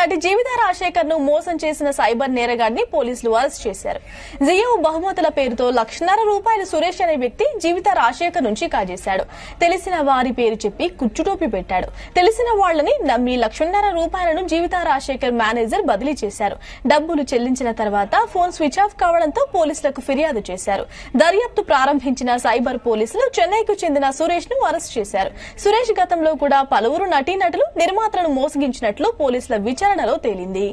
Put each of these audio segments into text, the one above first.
నటి జీవిత రాజశేఖర్ ను మోసం చేసిన సైబర్ నేరగాడిని పోలీసులు అరెస్ట్ చేశారు జియో బహుమతుల పేరుతో లక్షన్నర రూపాయలు సురేష్ అనే వ్యక్తి జీవిత రాజశేఖర్ నుంచి కాజేశాడు తెలిసిన వారి పేరు చెప్పి కుచ్చుటోపి పెట్టాడు తెలిసిన వాళ్లని నమ్మి లక్షన్నర రూపాయలను జీవిత రాజశేఖర్ మేనేజర్ బదిలీ చేశారు డబ్బులు చెల్లించిన తర్వాత ఫోన్ స్విచ్ ఆఫ్ కావడంతో పోలీసులకు ఫిర్యాదు చేశారు దర్యాప్తు ప్రారంభించిన సైబర్ పోలీసులు చెన్నైకు చెందిన సురేష్ ను అరెస్ట్ చేశారు సురేష్ గతంలో కూడా పలువురు నటీనటులు నిర్మాతలను మోసగించినట్లు పోలీసుల విచారణలో తేలింది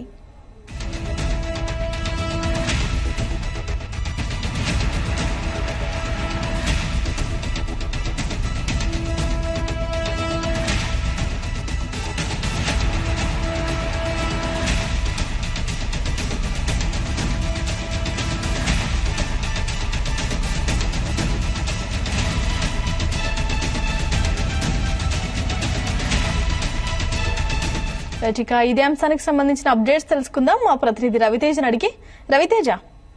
రైట్, ఇక ఇదే అంశానికి సంబంధించిన అప్డేట్స్ తెలుసుకుందాం మా ప్రతినిధి రవితేజని అడిగి రవితేజ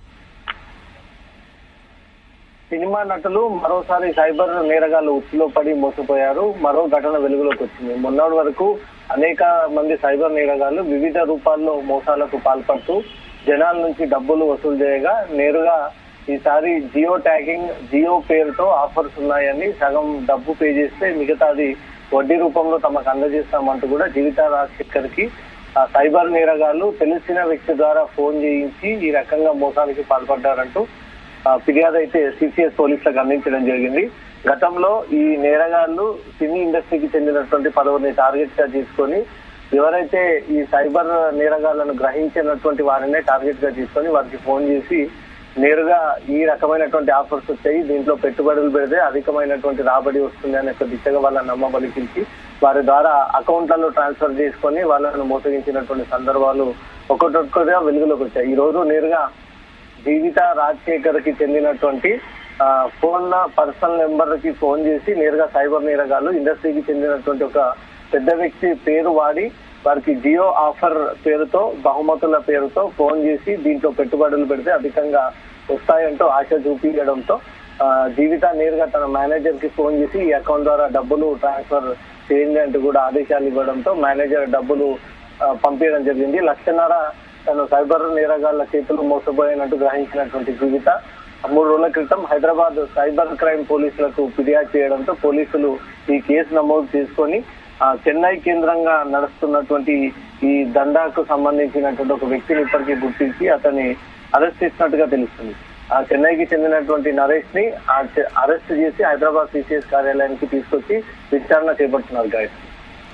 సినిమా నటులు మరోసారి సైబర్ నేరగాళ్లు ఉచ్చులో పడి మోసపోయారు మరో ఘటన వెలుగులోకి వచ్చింది మొన్నటి వరకు అనేక మంది సైబర్ నేరగాళ్లు వివిధ రూపాల్లో మోసాలకు పాల్పడుతూ జనాల నుంచి డబ్బులు వసూలు చేయగా నేరుగా ఈసారి జియో ట్యాగింగ్ జియో పేరుతో ఆఫర్స్ ఉన్నాయని సగం డబ్బు పే చేస్తే మిగతాది వడ్డీ రూపంలో తమకు అందజేస్తామంటూ కూడా జీవిత రాజశేఖర్ కి ఆ సైబర్ నేరగాళ్లు తెలిసిన వ్యక్తి ద్వారా ఫోన్ చేయించి ఈ రకంగా మోసానికి పాల్పడ్డారంటూ ఆ, ఫిర్యాదు అయితే సిసిఎస్ పోలీసులకు అందించడం జరిగింది గతంలో ఈ నేరగాళ్లు సినీ ఇండస్ట్రీకి చెందినటువంటి పలువురిని టార్గెట్ గా తీసుకొని ఎవరైతే ఈ సైబర్ నేరగాళ్లను గ్రహించినటువంటి వారినే టార్గెట్ గా తీసుకొని వారికి ఫోన్ చేసి నేరుగా ఈ రకమైనటువంటి ఆఫర్స్ వచ్చాయి దీంట్లో పెట్టుబడులు పెడితే అధికమైనటువంటి రాబడి వస్తుంది అనే ఒక దిశగా వాళ్ళని నమ్మబలికించి వారి ద్వారా అకౌంట్లలో ట్రాన్స్ఫర్ చేసుకొని వాళ్ళను మోసగించినటువంటి సందర్భాలు ఒక్కొక్కటిగా వెలుగులోకి వచ్చాయి ఈ రోజు నేరుగా జీవిత రాజశేఖర్ కి చెందినటువంటి ఆ, ఫోన్ పర్సనల్ నెంబర్ కి ఫోన్ చేసి నేరుగా సైబర్ నేరగాళ్లు ఇండస్ట్రీకి చెందినటువంటి ఒక పెద్ద వ్యక్తి పేరు వాడి వారికి జియో ఆఫర్ పేరుతో బహుమతుల పేరుతో ఫోన్ చేసి దీంట్లో పెట్టుబడులు పెడితే అధికంగా వస్తాయంటూ ఆశ చూపించడంతో ఆ, జీవిత నేరుగా తన మేనేజర్ కి ఫోన్ చేసి ఈ అకౌంట్ ద్వారా డబ్బులు ట్రాన్స్ఫర్ చేయండి అంటూ కూడా ఆదేశాలు ఇవ్వడంతో మేనేజర్ డబ్బులు ఆ, పంపించడం జరిగింది లక్షన్నర తను సైబర్ నేరగాళ్ల చేతులు మోసపోయినట్టు గ్రహించినటువంటి జీవిత మూడు రోజుల క్రితం హైదరాబాద్ సైబర్ క్రైమ్ పోలీసులకు ఫిర్యాదు చేయడంతో పోలీసులు ఈ కేసు నమోదు చేసుకొని ఆ, చెన్నై కేంద్రంగా నడుస్తున్నటువంటి ఈ దందాకు సంబంధించినటువంటి ఒక వ్యక్తిని ఇప్పటికీ గుర్తించి అతన్ని అరెస్ట్ చేసినట్టుగా తెలుస్తుంది ఆ చెన్నైకి చెందినటువంటి నరేష్ ని ఆ చె- అరెస్ట్ చేసి హైదరాబాద్ సిసిఎస్ కార్యాలయానికి తీసుకొచ్చి విచారణ చేపడుతున్నారు గాయత్రి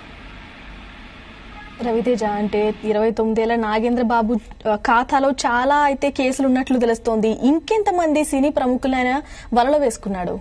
రవితేజ అంటే ఇరవై తొమ్మిదేళ్ల నాగేంద్ర బాబు ఆ, ఖాతాలో చాలా అయితే కేసులు ఉన్నట్లు తెలుస్తోంది ఇంకెంతమంది సినీ ప్రముఖులైన వలలో వేసుకున్నాడు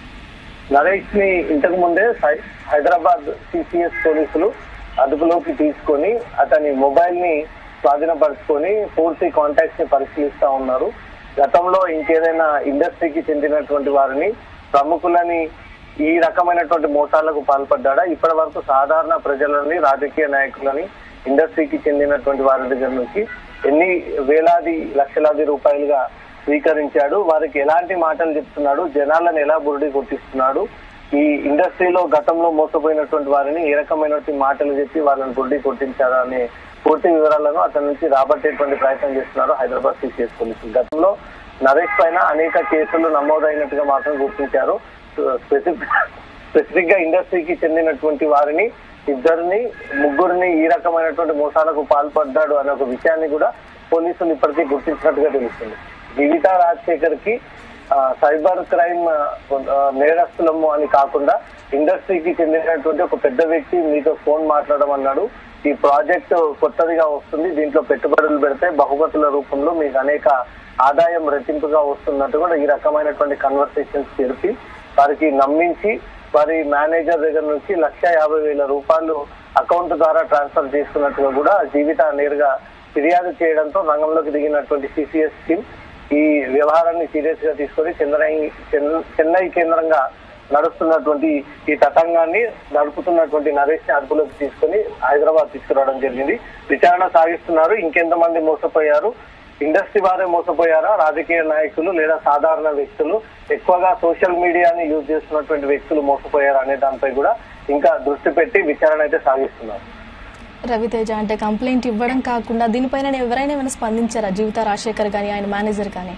నరేష్ ని ఇంతకు ముందే సై- హైదరాబాద్ సిసిఎస్ పోలీసులు అదుపులోకి తీసుకొని అతని మొబైల్ ని స్వాధీనపరుచుకొని పూర్తి కాంటాక్ట్స్ ని పరిశీలిస్తా ఉన్నారు గతంలో ఇంకేదైనా ఇండస్ట్రీకి చెందినటువంటి వారిని ప్రముఖులని ఈ రకమైనటువంటి మోసాలకు పాల్పడ్డా ఇప్పటి వరకు సాధారణ ప్రజలని రాజకీయ నాయకులని ఇండస్ట్రీకి చెందినటువంటి వారి దగ్గర నుంచి ఎన్ని వేలాది లక్షలాది రూపాయలుగా స్వీకరించాడు వారికి ఎలాంటి మాటలు చెప్తున్నాడు జనాలను ఎలా బురుడి కొట్టిస్తున్నాడు ఈ ఇండస్ట్రీలో గతంలో మోసపోయినటువంటి వారిని ఏ రకమైనటువంటి మాటలు చెప్పి వాళ్ళని బురుడి కొట్టించారా అనే పూర్తి వివరాలను అతని నుంచి రాబట్టేటువంటి ప్రయత్నం చేస్తున్నారు హైదరాబాద్ సిసిఎస్ పోలీసులు గతంలో నరేష్ పైన అనేక కేసులు నమోదైనట్టుగా మాత్రం గుర్తించారు స్పెసిఫిక్ స్పెసిఫిక్ గా ఇండస్ట్రీకి చెందినటువంటి వారిని ఇద్దరిని ముగ్గురిని ఈ రకమైనటువంటి మోసాలకు పాల్పడ్డాడు అనే ఒక విషయాన్ని కూడా పోలీసులు ఇప్పటికీ గుర్తించినట్టుగా తెలుస్తుంది జీవిత రాజశేఖర్ కి ఆ, సైబర్ క్రైమ్ ఆ, నేరస్తులము అని కాకుండా ఇండస్ట్రీకి చెందినటువంటి ఒక పెద్ద వ్యక్తి మీతో ఫోన్ మాట్లాడమన్నాడు ఈ ప్రాజెక్ట్ కొత్తదిగా వస్తుంది దీంట్లో పెట్టుబడులు పెడితే బహుమతుల రూపంలో మీకు అనేక ఆదాయం రెట్టింపుగా వస్తున్నట్టు కూడా ఈ రకమైనటువంటి కన్వర్సేషన్స్ జరిపి వారికి నమ్మించి వారి మేనేజర్ దగ్గర నుంచి లక్ష యాభై వేల రూపాయలు అకౌంట్ ద్వారా ట్రాన్స్ఫర్ చేసుకున్నట్టుగా కూడా జీవిత నేరుగా ఫిర్యాదు చేయడంతో రంగంలోకి దిగినటువంటి సిసిఎస్ టీమ్ ఈ వ్యవహారాన్ని సీరియస్ గా తీసుకొని చెన్నై చెన్- చెన్నై కేంద్రంగా నడుస్తున్నటువంటి ఈ తతంగాన్ని నడుపుతున్నటువంటి నరేష్ ని అదుపులోకి తీసుకొని హైదరాబాద్ తీసుకురావడం జరిగింది విచారణ సాగిస్తున్నారు ఇంకెంతమంది మోసపోయారు ఇండస్ట్రీ వారే మోసపోయారా రాజకీయ నాయకులు లేదా సాధారణ వ్యక్తులు ఎక్కువగా సోషల్ మీడియాని యూజ్ చేస్తున్నటువంటి వ్యక్తులు మోసపోయారా అనే దానిపై కూడా ఇంకా దృష్టి పెట్టి విచారణ అయితే సాగిస్తున్నారు రవితేజ అంటే కంప్లైంట్ ఇవ్వడం కాకుండా దీనిపైన ఎవరైనా ఏమైనా స్పందించారా జీవిత రాజశేఖర్ కానీ ఆయన మేనేజర్ కానీ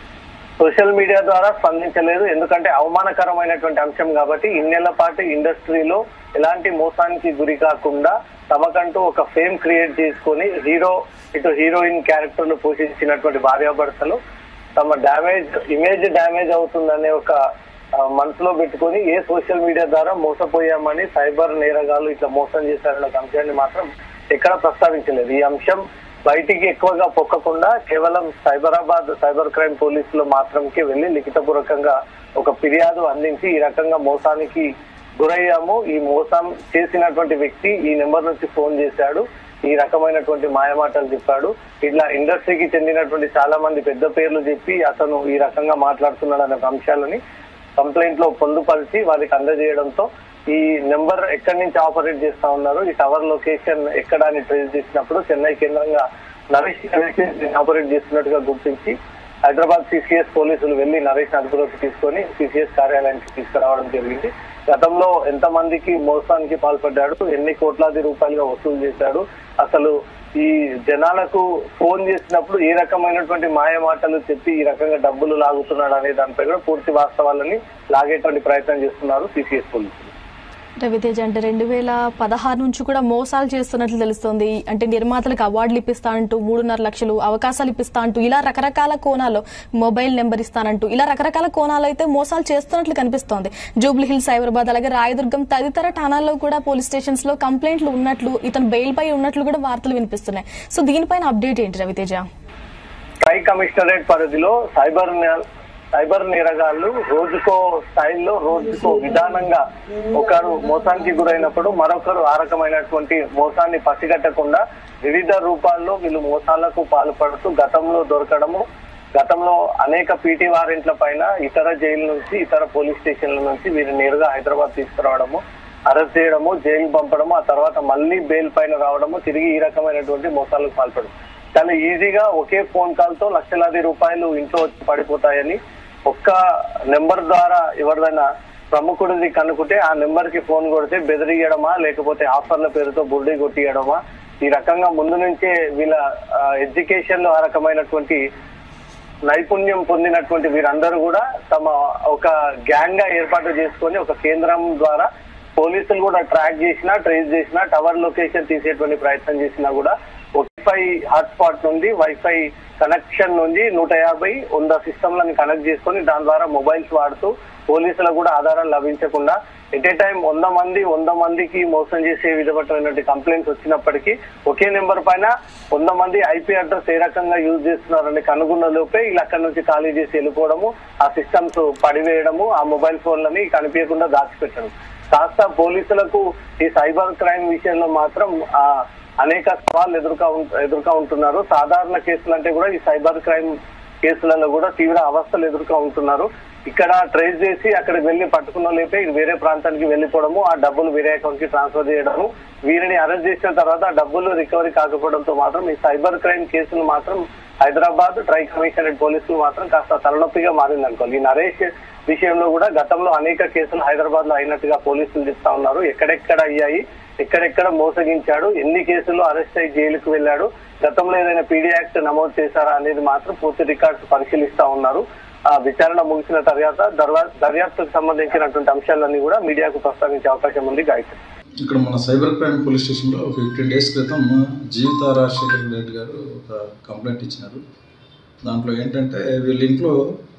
సోషల్ మీడియా ద్వారా స్పందించలేదు ఎందుకంటే అవమానకరమైనటువంటి అంశం కాబట్టి ఇన్నేళ్ల పాటు ఇండస్ట్రీలో ఎలాంటి మోసానికి గురి కాకుండా తమకంటూ ఒక ఫేమ్ క్రియేట్ చేసుకొని హీరో ఇటు హీరోయిన్ క్యారెక్టర్లు పోషించినటువంటి భార్యాభర్తలు తమ డ్యామేజ్ ఇమేజ్ డ్యామేజ్ అవుతుందనే ఒక ఆ, మనసులో పెట్టుకొని ఏ సోషల్ మీడియా ద్వారా మోసపోయామని సైబర్ నేరగాళ్ళు ఇట్లా మోసం చేశారన్న ఒక అంశాన్ని మాత్రం ఎక్కడ ప్రస్తావించలేదు ఈ అంశం బయటికి ఎక్కువగా పొక్కకుండా కేవలం సైబరాబాద్ సైబర్ క్రైమ్ పోలీసులు మాత్రంకి వెళ్లి లిఖితపూర్వకంగా ఒక ఫిర్యాదు అందించి ఈ రకంగా మోసానికి గురయ్యాము ఈ మోసం చేసినటువంటి వ్యక్తి ఈ నెంబర్ నుంచి ఫోన్ చేశాడు ఈ రకమైనటువంటి మాయమాటలు చెప్పాడు ఇట్లా ఇండస్ట్రీకి చెందినటువంటి చాలా మంది పెద్ద పేర్లు చెప్పి అతను ఈ రకంగా మాట్లాడుతున్నాడు అనే అంశాలని కంప్లైంట్ లో పొందుపరిచి వారికి అందజేయడంతో ఈ నెంబర్ ఎక్కడి నుంచి ఆపరేట్ చేస్తా ఉన్నారు ఈ టవర్ లొకేషన్ ఎక్కడ అని ట్రేస్ చేసినప్పుడు చెన్నై కేంద్రంగా నరేష్ ఆపరేట్ చేస్తున్నట్టుగా గుర్తించి హైదరాబాద్ సిసిఎస్ పోలీసులు వెళ్లి నరేష్ అదుపులోకి తీసుకొని సిసిఎస్ కార్యాలయానికి తీసుకురావడం జరిగింది గతంలో ఎంత మందికి మోసానికి పాల్పడ్డాడు ఎన్ని కోట్లాది రూపాయలుగా వసూలు చేశాడు అసలు ఈ జనాలకు ఫోన్ చేసినప్పుడు ఏ రకమైనటువంటి మాయ మాటలు చెప్పి ఈ రకంగా డబ్బులు లాగుతున్నాడు అనే దానిపై కూడా పూర్తి వాస్తవాలని లాగేటువంటి ప్రయత్నం చేస్తున్నారు సిసిఎస్ పోలీసులు రవితేజ అంటే రెండు వేల పదహారు నుంచి కూడా మోసాలు చేస్తున్నట్లు తెలుస్తోంది అంటే నిర్మాతలకు అవార్డులు ఇప్పిస్తా అంటూ మూడున్నర లక్షలు అవకాశాలు ఇప్పిస్తా అంటూ ఇలా రకరకాల కోణాల్లో మొబైల్ నెంబర్ ఇస్తానంటూ ఇలా రకరకాల కోణాలు అయితే మోసాలు చేస్తున్నట్లు కనిపిస్తోంది జూబ్లీ హిల్స్ సైబరాబాద్ అలాగే రాయదుర్గం తదితర ఠాణాల్లో కూడా పోలీస్ స్టేషన్స్ లో కంప్లైంట్లు ఉన్నట్లు ఇతను బెయిల్ పై ఉన్నట్లు కూడా వార్తలు వినిపిస్తున్నాయి సో దీనిపైన అప్డేట్ ఏంటి రవితేజ ట్రై కమిషనరేట్ పరిధిలో సైబర్ నే- సైబర్ నేరగాళ్లు రోజుకో స్థాయిలో రోజుకో విధానంగా ఒకరు మోసానికి గురైనప్పుడు మరొకరు ఆ రకమైనటువంటి మోసాన్ని పసిగట్టకుండా వివిధ రూపాల్లో వీళ్ళు మోసాలకు పాల్పడుతూ గతంలో దొరకడము గతంలో అనేక పీటీ వారెంట్ల పైన ఇతర జైలు నుంచి ఇతర పోలీస్ స్టేషన్ల నుంచి వీరు నేరుగా హైదరాబాద్ తీసుకురావడము అరెస్ట్ చేయడము జైలు పంపడము ఆ తర్వాత మళ్ళీ బెయిల్ పైన రావడము తిరిగి ఈ రకమైనటువంటి మోసాలకు పాల్పడము చాలా ఈజీగా ఒకే ఫోన్ కాల్ తో లక్షలాది రూపాయలు ఇంట్లో వచ్చి పడిపోతాయని ఒక్క నెంబర్ ద్వారా ఎవరిదైనా ప్రముఖుడిది కనుక్కుంటే ఆ నెంబర్ కి ఫోన్ కొడితే బెదిరియడమా లేకపోతే ఆఫర్ల పేరుతో బుర్డి కొట్టియడమా ఈ రకంగా ముందు నుంచే వీళ్ళ ఎడ్యుకేషన్ లో ఆ రకమైనటువంటి నైపుణ్యం పొందినటువంటి వీరందరూ కూడా తమ ఒక గ్యాంగ్ గా ఏర్పాటు చేసుకొని ఒక కేంద్రం ద్వారా పోలీసులు కూడా ట్రాక్ చేసినా ట్రేస్ చేసినా టవర్ లొకేషన్ తీసేటువంటి ప్రయత్నం చేసినా కూడా వైఫై హాట్స్పాట్ నుండి వైఫై కనెక్షన్ నుండి నూట యాభై వంద సిస్టమ్లను కనెక్ట్ చేసుకొని దాని ద్వారా మొబైల్స్ వాడుతూ పోలీసులకు కూడా ఆధారాలు లభించకుండా ఎట్ ఏ టైం వంద మంది వంద మందికి మోసం చేసే విధమైనటువంటి కంప్లైంట్స్ వచ్చినప్పటికీ ఒకే నెంబర్ పైన వంద మంది ఐపీ అడ్రస్ ఏ రకంగా యూజ్ చేస్తున్నారని కనుగొన్న లోపే వీళ్ళు అక్కడి నుంచి ఖాళీ చేసి వెళ్ళిపోవడము ఆ సిస్టమ్స్ పడివేయడము ఆ మొబైల్ ఫోన్లని కనిపించకుండా దాచిపెట్టడం కాస్త పోలీసులకు ఈ సైబర్ క్రైమ్ విషయంలో మాత్రం ఆ అనేక సవాళ్ళు ఎదుర్కా ఉం- ఎదుర్కా ఉంటున్నారు సాధారణ కేసులు అంటే కూడా ఈ సైబర్ క్రైమ్ కేసులలో కూడా తీవ్ర అవస్థలు ఎదుర్కా ఉంటున్నారు ఇక్కడ ట్రేస్ చేసి అక్కడికి వెళ్లి పట్టుకున్న లేపే ఇది వేరే ప్రాంతానికి వెళ్లిపోవడము ఆ డబ్బులు వేరే అకౌంట్ కి ట్రాన్స్ఫర్ చేయడము వీరిని అరెస్ట్ చేసిన తర్వాత ఆ డబ్బులు రికవరీ కాకపోవడంతో మాత్రం ఈ సైబర్ క్రైమ్ కేసులు మాత్రం హైదరాబాద్ ట్రై కమిషనరేట్ పోలీసులు మాత్రం కాస్త తలనొప్పిగా మారింది అనుకోవాలి ఈ నరేష్ విషయంలో కూడా గతంలో అనేక కేసులు హైదరాబాద్ లో అయినట్టుగా పోలీసులు చెప్తా ఉన్నారు ఎక్కడెక్కడ అయ్యాయి ఎక్కడెక్కడ మోసగించాడు ఎన్ని కేసుల్లో అరెస్ట్ అయ్యి జైలుకు వెళ్ళాడు గతంలో ఏదైనా పీడీ యాక్ట్ నమోదు చేశారా అనేది మాత్రం పూర్తి రికార్డ్స్ పరిశీలిస్తా ఉన్నారు ఆ విచారణ ముగిసిన తర్వాత దర్వా- దర్యాప్తుకు సంబంధించినటువంటి అంశాలన్నీ కూడా మీడియాకు ప్రస్తావించే అవకాశం ఉంది గాయత్రి ఇక్కడ మన సైబర్ క్రైమ్ పోలీస్ స్టేషన్లో ఫిఫ్టీన్ డేస్ క్రితం జీవిత రాజశేఖర్ రెడ్డి గారు ఒక కంప్లైంట్ ఇచ్చినారు దాంట్లో ఏంటంటే వీళ్ళ ఇంట్లో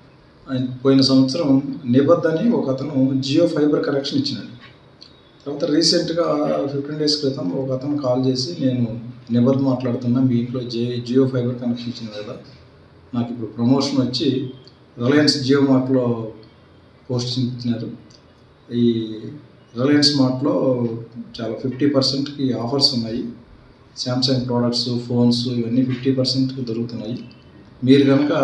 ఆయన పోయిన సంవత్సరం నిబద్ధ అని ఒక అతను జియో ఫైబర్ కనెక్షన్ ఇచ్చినాడు తర్వాత రీసెంట్గా ఫిఫ్టీన్ డేస్ క్రితం ఒక అతను కాల్ చేసి నేను నిబద్ధ మాట్లాడుతున్నా మీ ఇంట్లో జే జియో ఫైబర్ కనెక్షన్ ఇచ్చింది కదా నాకు ఇప్పుడు ప్రమోషన్ వచ్చి రిలయన్స్ జియో మార్ట్లో పోస్టింగ్ ఇచ్చినారు ఈ రిలయన్స్ మార్ట్లో చాలా ఫిఫ్టీ పర్సెంట్కి ఆఫర్స్ ఉన్నాయి శాంసంగ్ ప్రోడక్ట్స్ ఫోన్స్ ఇవన్నీ ఫిఫ్టీ పర్సెంట్కి దొరుకుతున్నాయి మీరు కనుక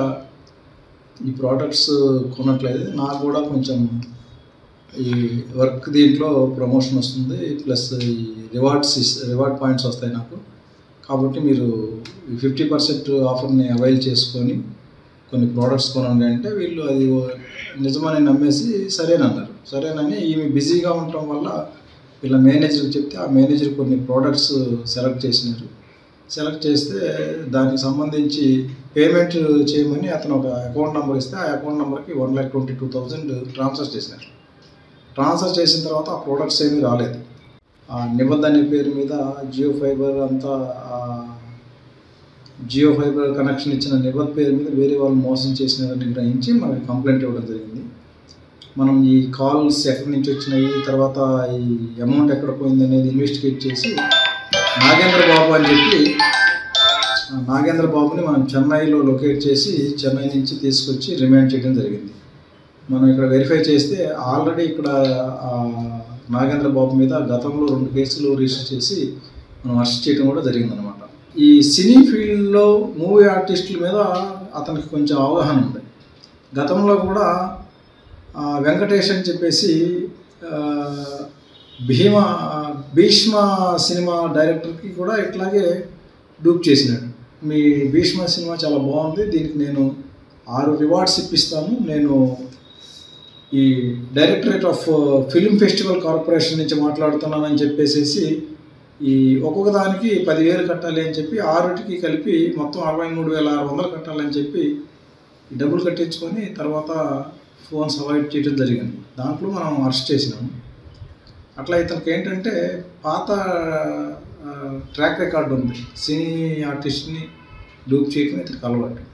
ఈ ప్రోడక్ట్స్ కొన్నట్లయితే నాకు కూడా కొంచెం ఈ వర్క్ దీంట్లో ప్రమోషన్ వస్తుంది ప్లస్ ఈ రివార్డ్స్ రివార్డ్ పాయింట్స్ వస్తాయి నాకు కాబట్టి మీరు ఫిఫ్టీ పర్సెంట్ ఆఫర్ని అవైల్ చేసుకొని కొన్ని ప్రోడక్ట్స్ కొనండి అంటే వీళ్ళు అది నిజమని నమ్మేసి సరేనన్నారు సరేనని ఈమె బిజీగా ఉండటం వల్ల వీళ్ళ మేనేజర్కి చెప్తే ఆ మేనేజర్ కొన్ని ప్రోడక్ట్స్ సెలెక్ట్ చేసినారు సెలెక్ట్ చేస్తే దానికి సంబంధించి పేమెంట్ చేయమని అతను ఒక అకౌంట్ నెంబర్ ఇస్తే ఆ అకౌంట్ నెంబర్కి one lakh twenty two thousand transfer చేసినారు ట్రాన్స్ఫర్ చేసిన తర్వాత ఆ ప్రోడక్ట్స్ ఏమీ రాలేదు ఆ నిబంధన పేరు మీద జియో ఫైబర్ అంతా ఆ జియో ఫైబర్ కనెక్షన్ ఇచ్చిన నిబంధన పేరు మీద వేరే వాళ్ళు మోసం చేసినారని గ్రహించి మనకి కంప్లైంట్ ఇవ్వడం జరిగింది మనం ఈ కాల్స్ ఎక్కడి నుంచి వచ్చినాయి తర్వాత ఈ అమౌంట్ ఎక్కడ పోయింది అనేది ఇన్వెస్టిగేట్ చేసి నాగేంద్ర బాబు అని చెప్పి ఆ నాగేంద్ర బాబుని మనం చెన్నైలో లొకేట్ చేసి చెన్నై నుంచి తీసుకొచ్చి రిమాండ్ చేయడం జరిగింది మనం ఇక్కడ వెరిఫై చేస్తే ఆల్రెడీ ఇక్కడ ఆ, నాగేంద్ర బాబు మీద గతంలో రెండు కేసులు రిజిస్టర్ చేసి మనం అరెస్ట్ చేయడం కూడా జరిగిందనమాట ఈ సినీ ఫీల్డ్లో మూవీ ఆర్టిస్టుల మీద అతనికి కొంచెం అవగాహన ఉంది గతంలో కూడా ఆ, వెంకటేష్ అని చెప్పేసి ఆ, భీమ భీష్మ సినిమా డైరెక్టర్కి కూడా ఇట్లాగే డూప్ చేసినాడు మీ భీష్మ సినిమా చాలా బాగుంది దీనికి నేను ఆరు రివార్డ్స్ ఇప్పిస్తాను నేను ఈ directorate of film festival corporation నుంచి మాట్లాడుతున్నానని చెప్పేసి ఈ ఒక్కొక్క దానికి పదివేలు కట్టాలి అని చెప్పి ఆరుటికి కలిపి మొత్తం అరవై మూడు వేల ఆరు వందలు కట్టాలని చెప్పి ఈ డబ్బులు కట్టించుకొని తర్వాత ఫోన్స్ అవాయిడ్ చేయడం జరిగింది దాంట్లో మనం అరెస్ట్ చేసినాము అట్లా ఇతనికి ఏంటంటే పాత ట్రాక్ రికార్డు ఉంది సినీ ఆర్టిస్ట్ని డూప్ చేయడం ఇతనికి అలవాటు